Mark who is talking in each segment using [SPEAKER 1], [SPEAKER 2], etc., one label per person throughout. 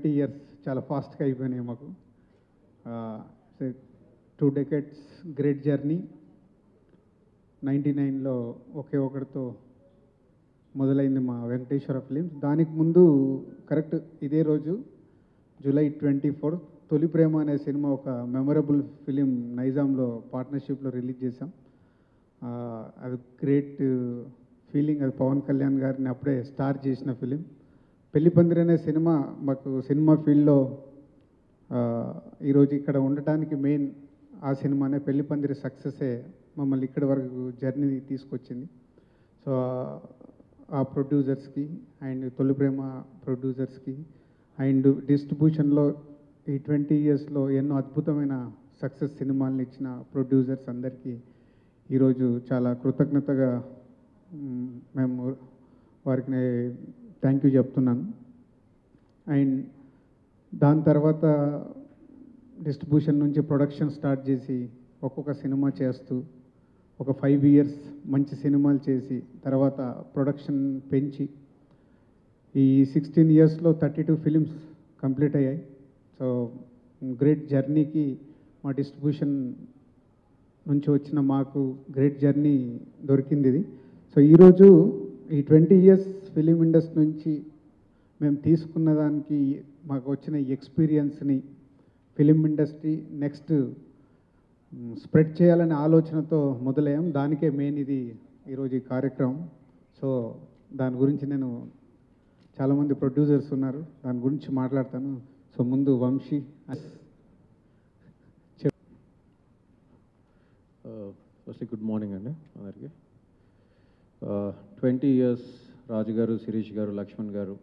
[SPEAKER 1] Twenty years చాలా ఫాస్ట్గా అయిపోయినాయి మాకు two decades great journey ninety నైన్లో ఒకే ఒకటితో మొదలైంది మా వెంకటేశ్వర ఫిలిమ్స్ దానికి ముందు కరెక్ట్ ఇదే రోజు జూలై ట్వంటీ ఫోర్ తొలి ప్రేమ అనే సినిమా ఒక మెమరబుల్ ఫిలిం నైజాంలో పార్ట్నర్షిప్లో రిలీజ్ చేశాం ఆ, అది గ్రేట్ ఫీలింగ్ అది పవన్ కళ్యాణ్ గారిని అప్పుడే స్టార్ చేసిన ఫిలిం పెళ్లి పందిరి అనే సినిమా మాకు సినిమా ఫీల్డ్లో ఈరోజు ఇక్కడ ఉండటానికి మెయిన్ ఆ సినిమానే పెళ్లి పందిరి సక్సెసే మమ్మల్ని ఇక్కడి వరకు జర్నీ తీసుకొచ్చింది సో ఆ ప్రొడ్యూసర్స్కి అండ్ తొలి ప్రేమ ప్రొడ్యూసర్స్కి అండ్ డిస్ట్రిబ్యూషన్లో ఈ ట్వంటీ ఇయర్స్లో ఎన్నో అద్భుతమైన సక్సెస్ సినిమాలను ఇచ్చిన ప్రొడ్యూసర్స్ అందరికీ ఈరోజు చాలా కృతజ్ఞతగా మ్, మేము వారికి థ్యాంక్ యూ చెప్తున్నాను అండ్ దాని తర్వాత డిస్ట్రిబ్యూషన్ నుంచి ప్రొడక్షన్ స్టార్ట్ చేసి ఒక్కొక్క సినిమా చేస్తూ ఒక ఫైవ్ ఇయర్స్ మంచి సినిమాలు చేసి తర్వాత ప్రొడక్షన్ పెంచి ఈ సిక్స్టీన్ ఇయర్స్లో థర్టీ టూ ఫిలిమ్స్ కంప్లీట్ అయ్యాయి సో గ్రేట్ జర్నీకి మా డిస్ట్రిబ్యూషన్ నుంచి వచ్చిన మాకు గ్రేట్ జర్నీ దొరికింది ఇది సో ఈరోజు ఈ ట్వంటీ ఇయర్స్ ఫిలిం ఇండస్ట్రీ నుంచి మేము తీసుకున్న దానికి మాకు వచ్చిన ఈ ఎక్స్పీరియన్స్ని ఫిలిం ఇండస్ట్రీ నెక్స్ట్ స్ప్రెడ్ చేయాలనే ఆలోచనతో మొదలయ్యాం దానికే మెయిన్ ఇది ఈరోజు ఈ కార్యక్రమం సో దాని గురించి నేను చాలామంది ప్రొడ్యూసర్స్ ఉన్నారు దాని గురించి మాట్లాడతాను సో ముందు వంశీ
[SPEAKER 2] ఫస్ట్లీ గుడ్ మార్నింగ్ అండి అందరికీ ట్వంటీ ఇయర్స్ రాజు గారు శిరీష్ గారు లక్ష్మణ్ గారు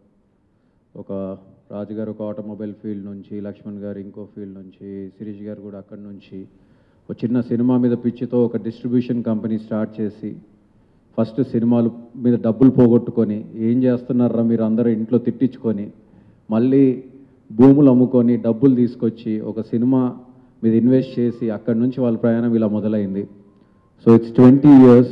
[SPEAKER 2] ఒక రాజు గారు ఒక ఆటోమొబైల్ ఫీల్డ్ నుంచి లక్ష్మణ్ గారు ఇంకో ఫీల్డ్ నుంచి శిరీష్ గారు కూడా అక్కడి నుంచి ఒక చిన్న సినిమా మీద పిచ్చితో ఒక డిస్ట్రిబ్యూషన్ కంపెనీ స్టార్ట్ చేసి ఫస్ట్ సినిమాలు మీద డబ్బులు పోగొట్టుకొని ఏం చేస్తున్నారా మీరు అందరూ ఇంట్లో తిట్టించుకొని మళ్ళీ భూములు అమ్ముకొని డబ్బులు తీసుకొచ్చి ఒక సినిమా మీద ఇన్వెస్ట్ చేసి అక్కడి నుంచి వాళ్ళ ప్రయాణం ఇలా మొదలైంది సో ఇట్స్ ట్వంటీ ఇయర్స్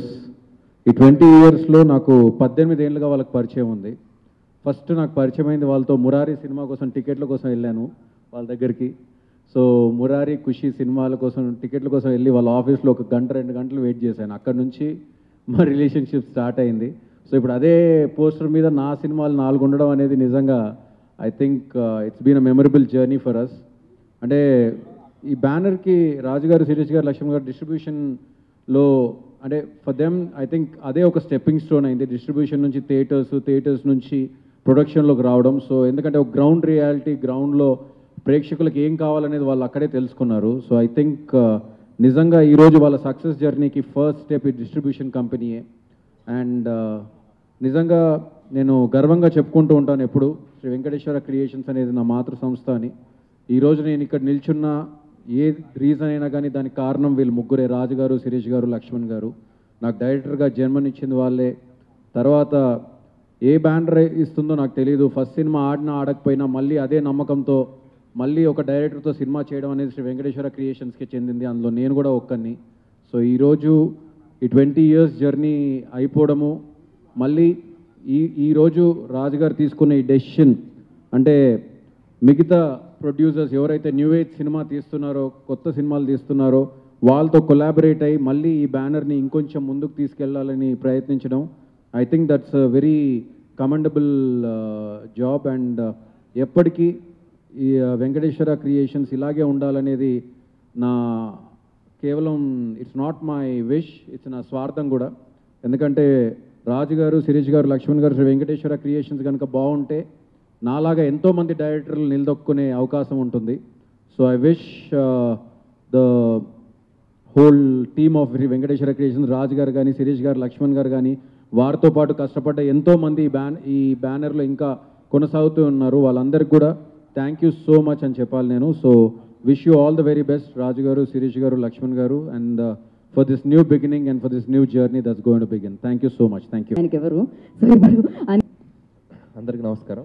[SPEAKER 2] ఈ ట్వంటీ ఇయర్స్లో నాకు పద్దెనిమిది ఏళ్ళుగా వాళ్ళకి పరిచయం ఉంది ఫస్ట్ నాకు పరిచయం అయింది వాళ్ళతో మురారి సినిమా కోసం టికెట్ల కోసం వెళ్ళాను వాళ్ళ దగ్గరికి సో మురారి ఖుషి సినిమాల కోసం టికెట్ల కోసం వెళ్ళి వాళ్ళ ఆఫీస్లో ఒక గంట రెండు గంటలు వెయిట్ చేశాను అక్కడ నుంచి మా రిలేషన్షిప్ స్టార్ట్ అయింది సో ఇప్పుడు అదే పోస్టర్ మీద నా సినిమాలు నాలుగు ఉండడం అనేది నిజంగా I think it's been a memorable journey for us అంటే ఈ బ్యానర్కి రాజుగారు శిరీష్ గారు లక్ష్మణ్ గారు డిస్ట్రిబ్యూషన్లో అంటే ఫర్ దెమ్ ఐ థింక్ అదే ఒక స్టెప్పింగ్ స్టోన్ అయింది డిస్ట్రిబ్యూషన్ నుంచి థియేటర్స్ థియేటర్స్ నుంచి ప్రొడక్షన్లోకి రావడం సో ఎందుకంటే ఒక గ్రౌండ్ రియాలిటీ గ్రౌండ్లో ప్రేక్షకులకు ఏం కావాలనేది వాళ్ళు అక్కడే తెలుసుకున్నారు సో ఐ థింక్ నిజంగా ఈరోజు వాళ్ళ సక్సెస్ జర్నీకి ఫస్ట్ స్టెప్ ఈ డిస్ట్రిబ్యూషన్ కంపెనీయే అండ్ నిజంగా నేను గర్వంగా చెప్పుకుంటూ ఉంటాను ఎప్పుడు శ్రీ వెంకటేశ్వర క్రియేషన్స్ అనేది నా మాతృ సంస్థ అని ఈరోజు నేను ఇక్కడ నిల్చున్న ఏ రీజన్ అయినా కానీ దానికి కారణం వీళ్ళు ముగ్గురే రాజు గారు శిరీష్ గారు లక్ష్మణ్ గారు నాకు డైరెక్టర్గా జన్మనిచ్చింది వాళ్ళే తర్వాత ఏ బ్యానర్ ఇస్తుందో నాకు తెలియదు ఫస్ట్ సినిమా ఆడినా ఆడకపోయినా మళ్ళీ అదే నమ్మకంతో మళ్ళీ ఒక డైరెక్టర్తో సినిమా చేయడం అనేది శ్రీ వెంకటేశ్వర క్రియేషన్స్కి చెందింది అందులో నేను కూడా ఒక్కరిని సో ఈరోజు ఈ ట్వంటీ ఇయర్స్ జర్నీ అయిపోవడము మళ్ళీ ఈ ఈరోజు రాజుగారు తీసుకున్న ఈ డెసిషన్ అంటే మిగతా ప్రొడ్యూసర్స్ ఎవరైతే న్యూ ఏజ్ సినిమా తీస్తున్నారో కొత్త సినిమాలు తీస్తున్నారో వాళ్ళతో కొలాబరేట్ అయ్యి మళ్ళీ ఈ బ్యానర్ని ఇంకొంచెం ముందుకు తీసుకెళ్లాలని ప్రయత్నించడం I think that's very commendable job and ఎప్పటికీ ఈ uh, వెంకటేశ్వర క్రియేషన్స్ ఇలాగే ఉండాలనేది నా కేవలం it's not my wish it's నా స్వార్థం కూడా ఎందుకంటే రాజు గారు శిరీష్ గారు లక్ష్మణ్ గారు శ్రీ వెంకటేశ్వర క్రియేషన్స్ కనుక బాగుంటే నాలాగా ఎంతోమంది డైరెక్టర్లు నిలదొక్కునే అవకాశం ఉంటుంది so I wish the whole team of Venkateswara Creations Raju garu కానీ శిరీష్ గారు లక్ష్మణ్ గారు కానీ వారితో పాటు కష్టపడ్డ ఎంతోమంది ఈ బ్యాన్ ఈ బ్యానర్లో ఇంకా కొనసాగుతూ ఉన్నారు వాళ్ళందరికీ కూడా థ్యాంక్ యూ సో మచ్ అని చెప్పాలి నేను so wish you all the very best Raju garu Shirish garu Lakshman garu and for this new beginning and for this new journey that's going to begin thank you so much thank you
[SPEAKER 3] ఆయనకి ఎవరు so ఇప్పుడు అన్-
[SPEAKER 4] అందరికీ నమస్కారం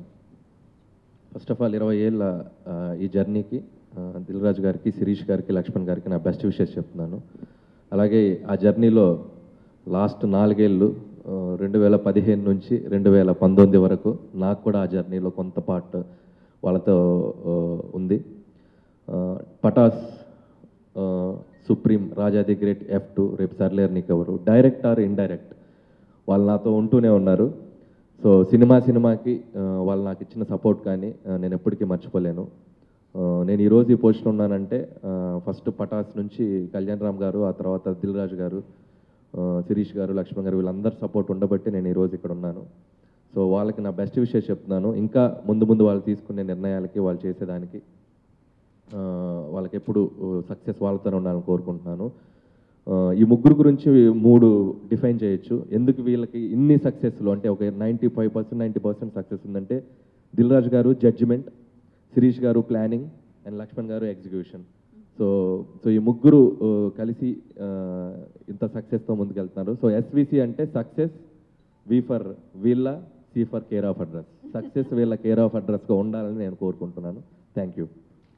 [SPEAKER 4] first of all ఇరవై ఏళ్ళ ఆ, ఈ జర్నీకి ఆ, దిల్రాజు గారికి శిరీష్ గారికి లక్ష్మణ్ గారికి నా బెస్ట్ విషెస్ చెప్తున్నాను అలాగే ఆ జర్నీలో లాస్ట్ నాలుగేళ్ళు రెండు వేల పదిహేను నుంచి రెండు వేల పంతొమ్మిది వరకు నాకు కూడా ఆ జర్నీలో కొంత పార్ట్ వాళ్ళతో ఆ, ఉంది ఆ, పటాస్ ఆ, Supreme Raja The Great F two రేపు సర్లేర్ నీకెవరు డైరెక్ట్ ఆర్ ఇండైరెక్ట్ వాళ్ళు నాతో ఉంటూనే ఉన్నారు సో సినిమా సినిమాకి ఆ, వాళ్ళు నాకు ఇచ్చిన సపోర్ట్ కానీ ఆ, నేను ఎప్పటికీ మర్చిపోలేను ఆ, నేను ఈరోజు ఈ పొజిషన్ ఉన్నానంటే ఫస్ట్ పటాస్ నుంచి కళ్యాణ్ రామ్ గారు ఆ తర్వాత దిల్ రాజు గారు ఆ, శిరీష్ గారు లక్ష్మణ్ గారు వీళ్ళందరి సపోర్ట్ ఉండబట్టి నేను ఈరోజు ఇక్కడ ఉన్నాను సో వాళ్ళకి నా బెస్ట్ విషయం చెప్తున్నాను ఇంకా ముందు ముందు వాళ్ళు తీసుకునే నిర్ణయాలకి వాళ్ళు చేసేదానికి ఆ, వాళ్ళకి ఎప్పుడు సక్సెస్ వాళ్ళతోనే ఉండాలని కోరుకుంటున్నాను ఆ, ఈ ముగ్గురు గురించి మూడు డిఫైన్ చేయొచ్చు ఎందుకు వీళ్ళకి ఇన్ని సక్సెస్లు అంటే ఒక ninety five percent ninety percent success ఉందంటే దిల్ రాజు గారు జడ్జిమెంట్ శిరీష్ గారు ప్లానింగ్ అండ్ లక్ష్మణ్ గారు ఎగ్జిక్యూషన్ సో సో ఈ ముగ్గురు ఆ, కలిసి ఆ, ఇంత సక్సెస్తో ముందుకెళ్తున్నారు సో ఎస్విసి అంటే సక్సెస్ వి ఫర్ వీళ్ళ C for care of address success వీళ్ళ కేర్ ఆఫ్ అడ్రస్గా ఉండాలని నేను కోరుకుంటున్నాను థ్యాంక్ యూ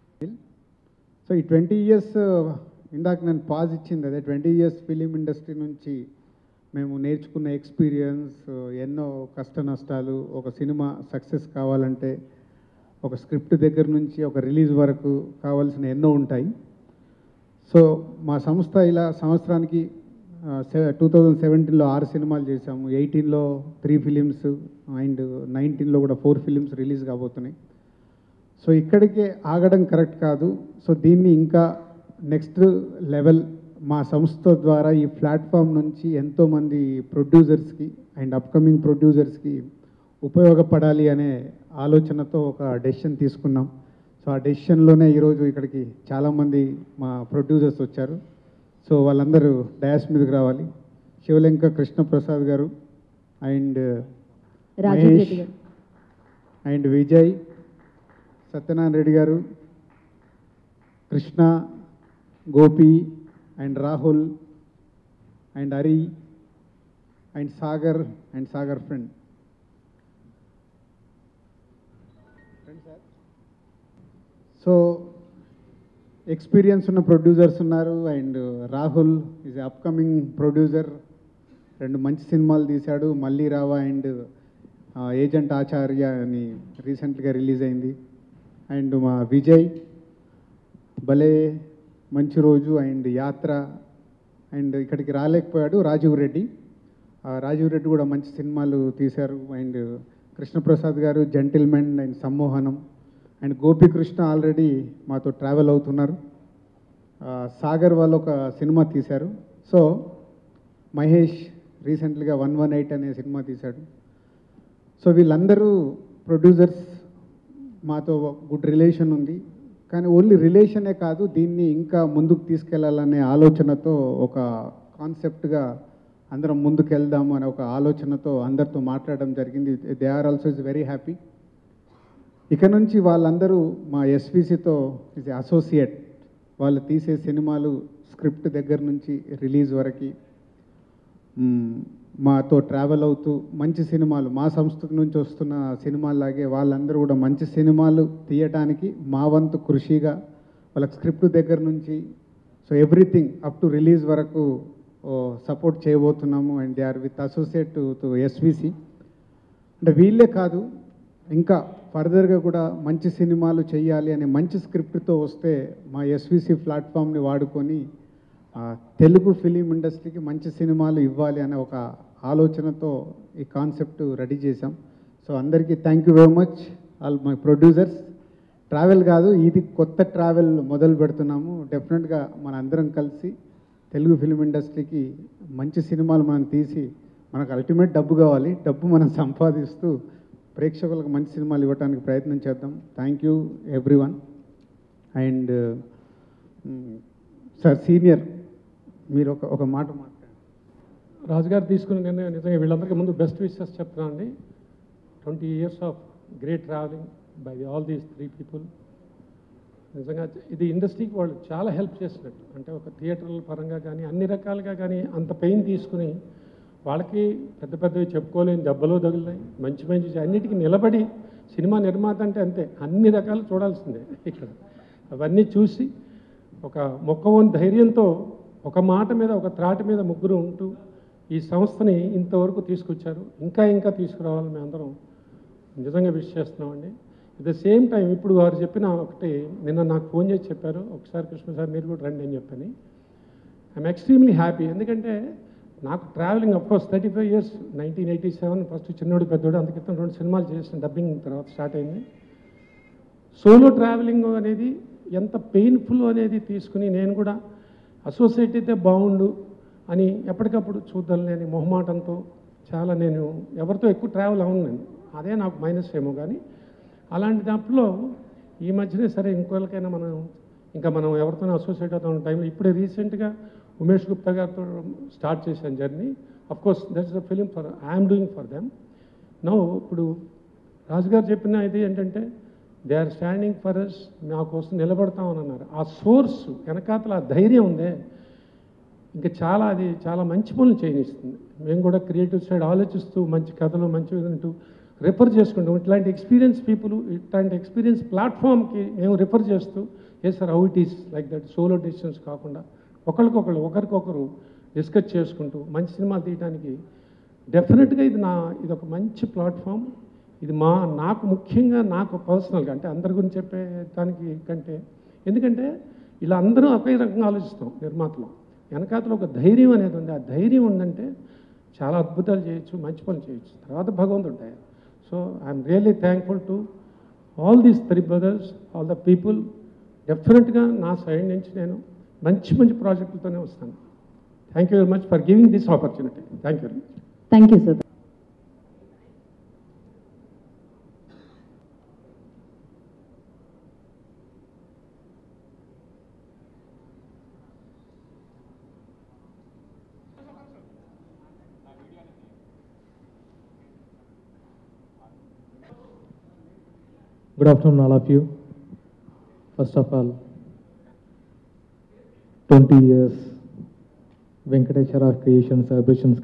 [SPEAKER 1] సో ఈ ట్వంటీ ఇయర్స్ ఇందాక నేను పాజ్ ఇచ్చింది అదే ట్వంటీ ఇయర్స్ ఫిలిం ఇండస్ట్రీ నుంచి మేము నేర్చుకున్న ఎక్స్పీరియన్స్ ఎన్నో కష్ట నష్టాలు ఒక సినిమా సక్సెస్ కావాలంటే ఒక స్క్రిప్ట్ దగ్గర నుంచి ఒక రిలీజ్ వరకు కావాల్సిన ఎన్నో ఉంటాయి సో మా సంస్థ ఇలా సంవత్సరానికి టూ థౌజండ్ సెవెంటీన్లో ఆరు సినిమాలు చేశాము ఎయిటీన్లో త్రీ ఫిలిమ్స్ అండ్ నైన్టీన్లో కూడా ఫోర్ ఫిలిమ్స్ రిలీజ్ కాబోతున్నాయి సో ఇక్కడికే ఆగడం కరెక్ట్ కాదు సో దీన్ని ఇంకా నెక్స్ట్ లెవెల్ మా సంస్థ ద్వారా ఈ ప్లాట్ఫామ్ నుంచి ఎంతోమంది ప్రొడ్యూసర్స్కి అండ్ అప్కమింగ్ ప్రొడ్యూసర్స్కి ఉపయోగపడాలి అనే ఆలోచనతో ఒక డెసిషన్ తీసుకున్నాం సో ఆ డెసిషన్లోనే ఈరోజు ఇక్కడికి చాలామంది మా ప్రొడ్యూసర్స్ వచ్చారు సో వాళ్ళందరూ డయాస్ మీదకి రావాలి శివలంక కృష్ణప్రసాద్ గారు అండ్
[SPEAKER 3] రాజీవ్
[SPEAKER 1] మహేష్
[SPEAKER 3] రెడ్డి గారు
[SPEAKER 1] and Vijay Satyanarayana Reddy garu Krishna Gopi and Rahul and Hari and Sagar and Sagar friend so experience ఉన్న ప్రొడ్యూసర్స్ ఉన్నారు and Rahul is upcoming producer రెండు మంచి సినిమాలు తీశాడు మళ్ళీ రావా అండ్ ఏజెంట్ ఆచార్య అని రీసెంట్గా రిలీజ్ అయింది అండ్ మా విజయ్ భలే మంచి రోజు అండ్ యాత్ర అండ్ ఇక్కడికి రాలేకపోయాడు రాజీవ్ రెడ్డి ఆ రాజీవ్ రెడ్డి కూడా మంచి సినిమాలు తీశారు and Krishnaprasad garu Gentleman and Sammohanam and Gopikrishna already మాతో ట్రావెల్ అవుతున్నారు ఆ, సాగర్ వాళ్ళు ఒక సినిమా తీశారు సో మహేష్ రీసెంట్గా వన్ వన్ ఎయిట్ అనే సినిమా తీశాడు సో వీళ్ళందరూ ప్రొడ్యూసర్స్ మాతో గుడ్ రిలేషన్ ఉంది కానీ ఓన్లీ రిలేషనే కాదు దీన్ని ఇంకా ముందుకు తీసుకెళ్లాలనే ఆలోచనతో ఒక కాన్సెప్ట్గా అందరం ముందుకు వెళ్దాము అనే ఒక ఆలోచనతో అందరితో మాట్లాడడం జరిగింది they are also is very happy ఇక నుంచి వాళ్ళందరూ మా ఎస్విసితో ఇస్ అసోసియేట్ వాళ్ళు తీసే సినిమాలు స్క్రిప్ట్ దగ్గర నుంచి రిలీజ్ వరకు మ్మ్, మాతో ట్రావెల్ అవుతూ మంచి సినిమాలు మా సంస్థ నుంచి వస్తున్న సినిమాలాగే వాళ్ళందరూ కూడా మంచి సినిమాలు తీయటానికి మా వంతు కృషిగా వాళ్ళకి స్క్రిప్ట్ దగ్గర నుంచి so everything up to release వరకు సపోర్ట్ చేయబోతున్నాము and they are with associate to SVC అంటే వీళ్ళే కాదు ఇంకా ఫర్దర్గా కూడా మంచి సినిమాలు చేయాలి అనే మంచి స్క్రిప్ట్తో వస్తే మా ఎస్విసి ప్లాట్ఫామ్ని వాడుకొని ఆ, తెలుగు ఫిలిం ఇండస్ట్రీకి మంచి సినిమాలు ఇవ్వాలి అనే ఒక ఆలోచనతో ఈ కాన్సెప్ట్ రెడీ చేశాం సో అందరికీ thank you very much all my producers travel కాదు ఇది కొత్త ట్రావెల్ మొదలు పెడుతున్నాము డెఫినెట్గా మన అందరం కలిసి తెలుగు ఫిలిం ఇండస్ట్రీకి మంచి సినిమాలు మనం తీసి మనకు అల్టిమేట్ డబ్బు కావాలి డబ్బు మనం సంపాదిస్తూ ప్రేక్షకులకు మంచి సినిమాలు ఇవ్వడానికి ప్రయత్నం చేద్దాం thank you everyone and sir senior మీరు ఒక ఒక మాట మాట్లాడండి
[SPEAKER 5] రాజుగారు తీసుకున్న నిర్ణయం నిజంగా వీళ్ళందరికీ ముందు బెస్ట్ విషెస్ చెప్తున్నాను అండి twenty years of great travelling by all these three people నిజంగా ఇది ఇండస్ట్రీకి వాళ్ళు చాలా హెల్ప్ చేసినట్టు అంటే ఒక థియేటర్ల పరంగా కానీ అన్ని రకాలుగా కానీ అంత పెయిన్ తీసుకుని వాళ్ళకి పెద్ద పెద్దవి చెప్పుకోలేని దెబ్బలు తగిలినాయి మంచి మంచి అన్నిటికీ నిలబడి సినిమా నిర్మాత అంటే అంతే అన్ని రకాలు చూడాల్సిందే ఇక్కడ అవన్నీ చూసి ఒక మొక్కవోని ధైర్యంతో ఒక మాట మీద ఒక త్రాటి మీద ముగ్గురు ఉంటూ ఈ సంస్థని ఇంతవరకు తీసుకొచ్చారు ఇంకా ఇంకా తీసుకురావాలని మేము అందరం నిజంగా విష్ చేస్తున్నామండి అట్ ద సేమ్ టైం ఇప్పుడు వారు చెప్పిన ఒకటి నిన్న నాకు ఫోన్ చేసి చెప్పారు ఒకసారి కృష్ణ సార్ మీరు కూడా రండి అని చెప్పని ఐఎమ్ ఎక్స్ట్రీమ్లీ హ్యాపీ ఎందుకంటే నాకు travelling of course thirty five years nineteen eighty seven first చిన్నోడు పెద్దోడు అందుకే రెండు సినిమాలు చేసిన డబ్బింగ్ తర్వాత స్టార్ట్ అయింది సోలో ట్రావెలింగ్ అనేది ఎంత పెయిన్ఫుల్ అనేది తీసుకుని నేను కూడా అసోసియేట్ అయితే బాగుండు అని ఎప్పటికప్పుడు చూద్దాం లేని మొహమాటంతో చాలా నేను ఎవరితో ఎక్కువ ట్రావెల్ అవును నేను అదే నాకు మైనస్ ఏమో కానీ అలాంటి దాంట్లో ఈ మధ్యనే సరే ఇంకోళ్ళకైనా మనం ఇంకా మనం ఎవరితోనే అసోసియేట్ అవుతాం టైంలో ఇప్పుడే రీసెంట్గా ఉమేష్ గుప్తా గారితో స్టార్ట్ చేశాను journey of course that's the film for I'm doing for them no ఇప్పుడు రాజుగారు చెప్పిన ఇది ఏంటంటే they are standing for us మా కోసం నిలబడతామని అన్నారు ఆ సోర్స్ వెనకాతల ఆ ధైర్యం ఉందే ఇంకా చాలా అది చాలా మంచి పనులు చేయనిస్తుంది మేము కూడా క్రియేటివ్ సైడ్ ఆలోచిస్తూ మంచి కథలు మంచి వింటూ రిఫర్ చేసుకుంటాం ఇట్లాంటి ఎక్స్పీరియన్స్ పీపుల్ ఇట్లాంటి ఎక్స్పీరియన్స్ ప్లాట్ఫామ్కి మేము రిఫర్ చేస్తూ ఏ sir how it is like that solo decisions కాకుండా ఒకరికొకరు ఒకరికొకరు డిస్కస్ చేసుకుంటూ మంచి సినిమాలు తీయడానికి డెఫినెట్గా ఇది నా ఇది ఒక మంచి ప్లాట్ఫామ్ ఇది మా నాకు ముఖ్యంగా నాకు పర్సనల్గా అంటే అందరి గురించి చెప్పే దానికి కంటే ఎందుకంటే ఇలా అందరూ ఒకే రకంగా ఆలోచిస్తాం నిర్మాతలు వెనకాతలో ఒక ధైర్యం అనేది ఉంది ఆ ధైర్యం ఉందంటే చాలా అద్భుతాలు చేయొచ్చు మంచి పనులు చేయొచ్చు తర్వాత భగవంతుడు ఉంటాయి so I'm really thankful to all these three brothers all the people డెఫినెట్గా నా సైడ్ నుంచి నేను మంచి మంచి ప్రాజెక్టులతోనే వస్తాను thank you very much for giving this opportunity thank you very much
[SPEAKER 3] thank you sir
[SPEAKER 6] Good afternoon, all of you. First of all, 20 years Venkateswara Creation celebrations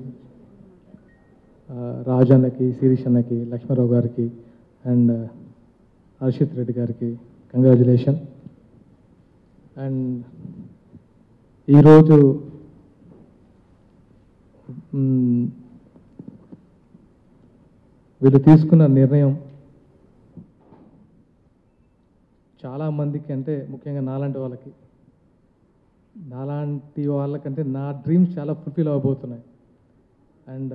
[SPEAKER 6] Raj అన్నకి శిరీష్ అన్నకి లక్ష్మణరావు గారికి అండ్ హర్షిత్ రెడ్డి గారికి కంగ్రాచులేషన్ అండ్ ఈరోజు మ్, వీళ్ళు తీసుకున్న నిర్ణయం చాలా మందికి అంటే ముఖ్యంగా నాలాంటి వాళ్ళకి నాలాంటి వాళ్ళకంటే నా డ్రీమ్స్ చాలా ఫుల్ఫిల్ అవ్వబోతున్నాయి అండ్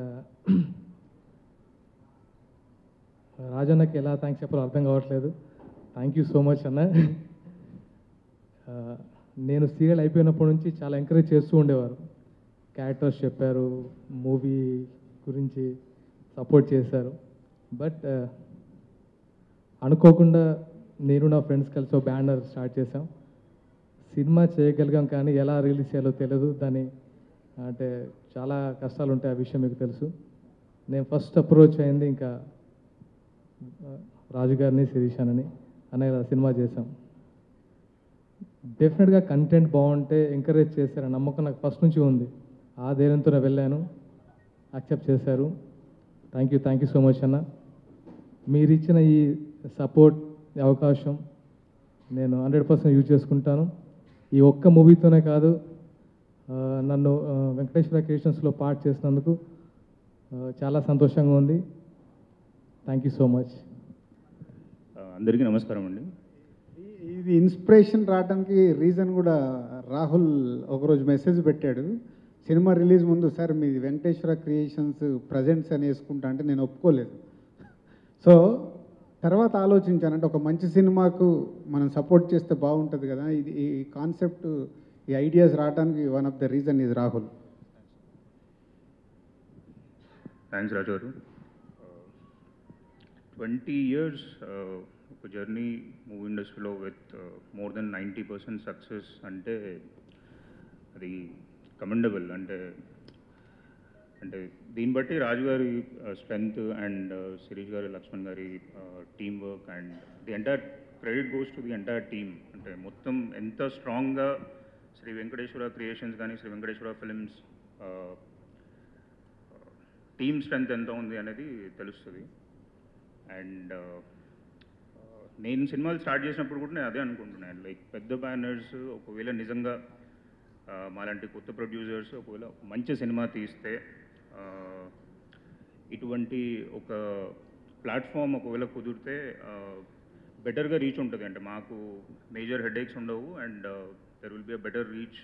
[SPEAKER 6] రాజన్నకి ఎలా థ్యాంక్స్ చెప్పాలో అర్థం కావట్లేదు థ్యాంక్ యూ సో మచ్ అన్న ఆ, నేను సీరియల్ అయిపోయినప్పటి నుంచి చాలా ఎంకరేజ్ చేస్తూ ఉండేవారు క్యారెక్టర్స్ చెప్పారు మూవీ గురించి సపోర్ట్ చేశారు బట్ అనుకోకుండా నేను నా ఫ్రెండ్స్ కలిసి ఒక బ్యానర్ స్టార్ట్ చేసాం సినిమా చేయగలిగాం కానీ ఎలా రిలీజ్ చేయాలో తెలియదు దాని అంటే చాలా కష్టాలు ఉంటాయి ఆ విషయం మీకు తెలుసు నేను ఫస్ట్ అప్రోచ్ అయింది ఇంకా ఆ, రాజు గారిని శిరీషానని అనే సినిమా చేశాం డెఫినెట్గా కంటెంట్ బాగుంటే ఎంకరేజ్ చేశారని నమ్మకం నాకు ఫస్ట్ నుంచి ఉంది ఆ ధైర్యంతోనే వెళ్ళాను యాక్సెప్ట్ చేశారు thank you thank you so much అన్న మీరు ఇచ్చిన ఈ సపోర్ట్ ఈ అవకాశం నేను హండ్రెడ్ పర్సెంట్ యూజ్ చేసుకుంటాను ఈ ఒక్క మూవీతోనే కాదు ఆ, నన్ను ఆ, వెంకటేశ్వర క్రియేషన్స్లో పార్ట్ చేసినందుకు ఆ, చాలా సంతోషంగా ఉంది థ్యాంక్ యూ సో మచ్
[SPEAKER 7] అందరికీ నమస్కారం అండి
[SPEAKER 1] ఇది ఇన్స్పిరేషన్ రావడానికి రీజన్ కూడా రాహుల్ ఒకరోజు మెసేజ్ పెట్టాడు సినిమా రిలీజ్ ముందు సార్ మీది వెంకటేశ్వర క్రియేషన్స్ ప్రజెంట్స్ అని వేసుకుంటా అంటే నేను ఒప్పుకోలేదు సో తర్వాత ఆలోచించాను అంటే ఒక మంచి సినిమాకు మనం సపోర్ట్ చేస్తే బాగుంటుంది కదా ఇది ఈ కాన్సెప్ట్ ఈ ఐడియాస్ రావడానికి one of the reason is Rahul
[SPEAKER 7] thanks Raju garu twenty years ఒక జర్నీ మూవీ ఇండస్ట్రీలో with more then ninety percent success అంటే అది కమెండబుల్ అంటే అంటే దీన్ని బట్టి రాజు గారి స్ట్రెంగ్త్ అండ్ శిరీష్ గారి లక్ష్మణ్ గారి team work and the entire credit goes to the entire team అంటే మొత్తం ఎంత స్ట్రాంగ్గా శ్రీ వెంకటేశ్వర క్రియేషన్స్ కానీ Shri Venkateswara Films team strength ఎంత ఉంది అనేది తెలుస్తుంది అండ్ నేను సినిమాలు స్టార్ట్ చేసినప్పుడు కూడా నేను అదే అనుకుంటున్నాను లైక్ పెద్ద బ్యానర్స్ ఒకవేళ నిజంగా ఆ, మాలాంటి కొత్త ప్రొడ్యూసర్స్ ఒకవేళ ఒక మంచి సినిమా తీస్తే ఆ, ఇటువంటి ఒక ప్లాట్ఫామ్ ఒకవేళ కుదిరితే బెటర్గా రీచ్ ఉంటుంది అంటే మాకు మేజర్ హెడేక్స్ ఉండవు and there will be a better reach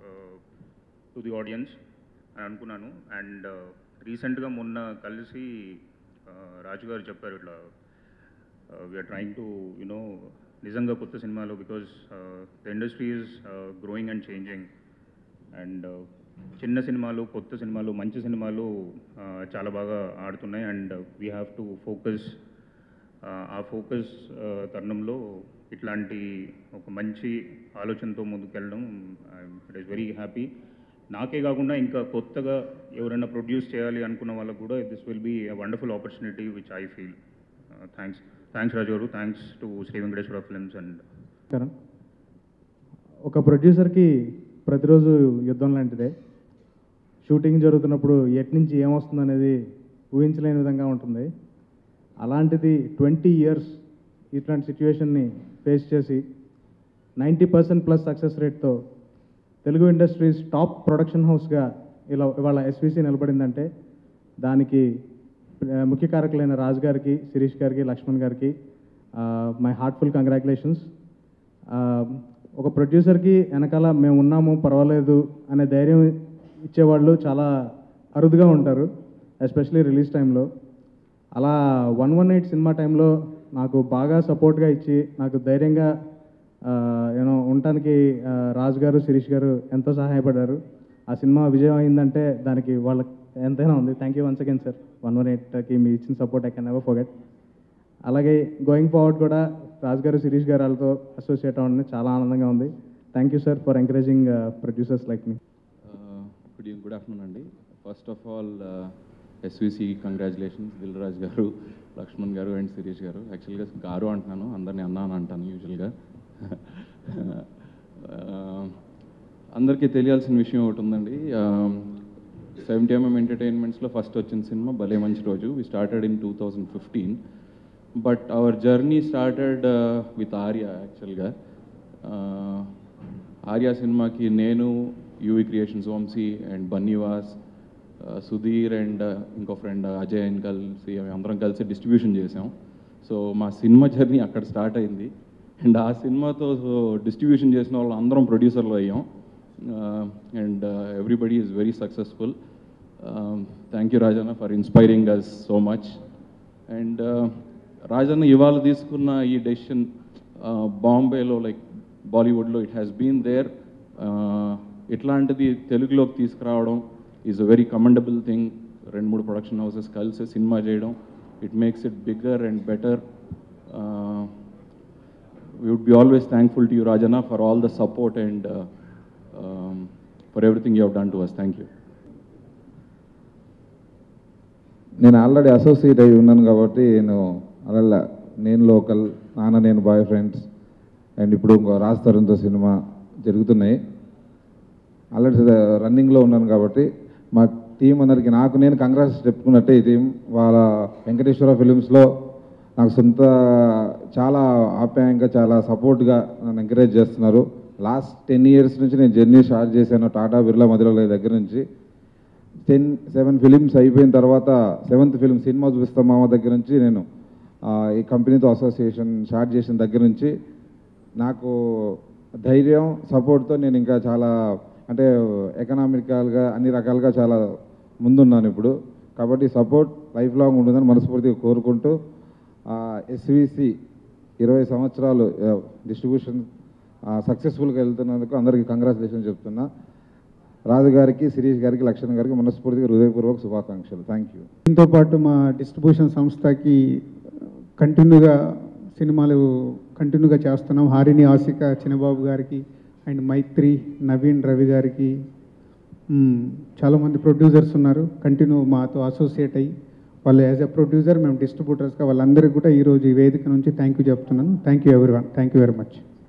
[SPEAKER 7] to the audience అని అనుకున్నాను అండ్ రీసెంట్గా మొన్న కలిసి రాజు గారు చెప్పారు ఇట్లా వీఆర్ ట్రయింగ్ టు యునో నిజంగా కొత్త సినిమాలో because the industry is growing and changing and చిన్న సినిమాలు కొత్త సినిమాలు మంచి సినిమాలు uh, చాలా బాగా ఆడుతున్నాయి and we have to focus ఆ ఫోకస్ తరుణంలో ఇట్లాంటి ఒక మంచి ఆలోచనతో ముందుకెళ్ళడం ఇట్ ఈస్ వెరీ హ్యాపీ నాకే కాకుండా ఇంకా కొత్తగా ఎవరైనా ప్రొడ్యూస్ చేయాలి అనుకున్న వాళ్ళకు కూడా this will be wonderful opportunity which I feel thanks thanks Raju garu thanks to Shri Venkateswara Films and
[SPEAKER 8] నమస్కారం ఒక ప్రొడ్యూసర్కి ప్రతిరోజు యుద్ధం లాంటిదే షూటింగ్ జరుగుతున్నప్పుడు ఎటు నుంచి ఏమొస్తుంది అనేది ఊహించలేని విధంగా ఉంటుంది అలాంటిది ట్వంటీ ఇయర్స్ ఇట్లాంటి సిచ్యువేషన్ని ఫేస్ చేసి నైంటీ పర్సెంట్ ప్లస్ సక్సెస్ రేట్తో తెలుగు ఇండస్ట్రీస్ టాప్ ప్రొడక్షన్ హౌస్గా ఇలా ఇవాళ ఎస్విసి నిలబడిందంటే దానికి ఆ, ముఖ్య కారకులైన రాజు గారికి శిరీష్ గారికి లక్ష్మణ్ గారికి మై హార్ట్ఫుల్ కంగ్రాచులేషన్స్ ఒక ప్రొడ్యూసర్కి వెనకాల మేము ఉన్నాము పర్వాలేదు అనే ధైర్యం ఇచ్చేవాళ్ళు చాలా అరుదుగా ఉంటారు ఎస్పెషలీ రిలీజ్ టైంలో అలా వన్ వన్ ఎయిట్ సినిమా టైంలో నాకు బాగా సపోర్ట్గా ఇచ్చి నాకు ధైర్యంగా యూనో ఉండటానికి ఆ, రాజు గారు శిరీష్ గారు ఎంతో సహాయపడ్డారు ఆ సినిమా విజయం అయిందంటే దానికి వాళ్ళకి ఎంతైనా ఉంది thank you once again sir one one ఎయిట్కి మీ ఇచ్చిన support I can never forget అలాగే గోయింగ్ ఫార్వర్డ్ కూడా రాజు గారు శిరీష్ గారు వాళ్ళతో అసోసియేట్ అవ్వడం చాలా ఆనందంగా ఉంది thank you sir for encouraging producers like మీ
[SPEAKER 9] గుడ్ ఈవినింగ్ గుడ్ ఆఫ్టర్నూన్ అండి first of all SVC congratulations Dil Raj garu Lakshman garu and Sirish గారు యాక్చువల్గా గారు అంటున్నాను అందరినీ అన్నా అని అంటాను యూజువల్గా అందరికీ తెలియాల్సిన విషయం ఒకటి ఉందండి సెవెంటీ ఎంఎం ఎంటర్టైన్మెంట్స్లో ఫస్ట్ వచ్చిన cinema Bhale Manchi Roju we started in two thousand fifteen but our journey started with Arya యాక్చువల్గా ఆర్య సినిమాకి నేను UV Creations Vamshi and Bunny Vas Sudheer and ఇంకో ఫ్రెండ్ అజయ్ అని కలిసి మేము అందరం కలిసి డిస్ట్రిబ్యూషన్ చేసాం సో మా సినిమా జర్నీ అక్కడ స్టార్ట్ అయింది అండ్ ఆ సినిమాతో డిస్ట్రిబ్యూషన్ చేసిన వాళ్ళు అందరం ప్రొడ్యూసర్లు అయ్యాం and everybody is very successful thank you Rajanna for inspiring us so much and Rajanna ఇవాళ తీసుకున్న ఈ డెసిషన్ బాంబేలో లైక్ బాలీవుడ్లో ఇట్ హ్యాస్ బీన్ దేర్ ఇట్లాంటిది తెలుగులోకి తీసుకురావడం is a very commendable thing రెండు మూడు ప్రొడక్షన్ హౌసెస్ కలిసి సినిమా చేయడం it makes it bigger and better we would be always thankful to you, Rajana, for all the support and uh, um, for everything you have done to us. Thank you.
[SPEAKER 10] నేను already associate అయి ఉన్నాను కాబట్టి నేను అలా నేను local నాన్న నేను bye friends and ఇప్పుడు ఇంకో రాజ్ తరుణ్తో సినిమా జరుగుతున్నాయి ఆల్రెడీ రన్నింగ్లో ఉన్నాను కాబట్టి మా టీం అందరికి నాకు నేను కంగ్రాట్స్ చెప్పుకున్నట్టే ఈ టీం వాళ్ళ వెంకటేశ్వర ఫిలిమ్స్లో నాకు సొంత చాలా ఆప్యాయంగా చాలా సపోర్ట్గా నన్ను ఎంకరేజ్ చేస్తున్నారు లాస్ట్ టెన్ ఇయర్స్ నుంచి నేను జర్నీ స్టార్ట్ చేశాను టాటా బిర్లా మధుర దగ్గర నుంచి టెన్ సెవెన్ ఫిలిమ్స్ అయిపోయిన తర్వాత సెవెంత్ ఫిలిం సినిమా చూపిస్తాం మామ దగ్గర నుంచి నేను ఆ, ఈ కంపెనీతో అసోసియేషన్ స్టార్ట్ చేసిన దగ్గర నుంచి నాకు ధైర్యం సపోర్ట్తో నేను ఇంకా చాలా అంటే ఎకనామికల్గా అన్ని రకాలుగా చాలా ముందున్నాను ఇప్పుడు కాబట్టి సపోర్ట్ లైఫ్ లాంగ్ ఉంటుందని మనస్ఫూర్తిగా కోరుకుంటూ ఎస్విసి ఇరవై సంవత్సరాలు డిస్ట్రిబ్యూషన్ సక్సెస్ఫుల్గా వెళ్తున్నందుకు అందరికీ కంగ్రాచులేషన్ చెప్తున్నా రాజు గారికి శిరీష్ గారికి లక్ష్మణ్ గారికి మనస్ఫూర్తిగా హృదయపూర్వక శుభాకాంక్షలు థ్యాంక్ యూ
[SPEAKER 1] దీంతో పాటు మా డిస్ట్రిబ్యూషన్ సంస్థకి కంటిన్యూగా సినిమాలు కంటిన్యూగా చేస్తున్నాం హారిణి ఆసిక చిన్నబాబు గారికి అండ్ మైత్రి నవీన్ రవి గారికి మ్, చాలామంది ప్రొడ్యూసర్స్ ఉన్నారు కంటిన్యూ మాతో అసోసియేట్ అయ్యి వాళ్ళు యాజ్ ఎ ప్రొడ్యూసర్ మేము డిస్ట్రిబ్యూటర్స్గా వాళ్ళందరికీ కూడా ఈరోజు ఈ వేదిక నుంచి థ్యాంక్ యూ చెప్తున్నాను thank you everyone thank you very much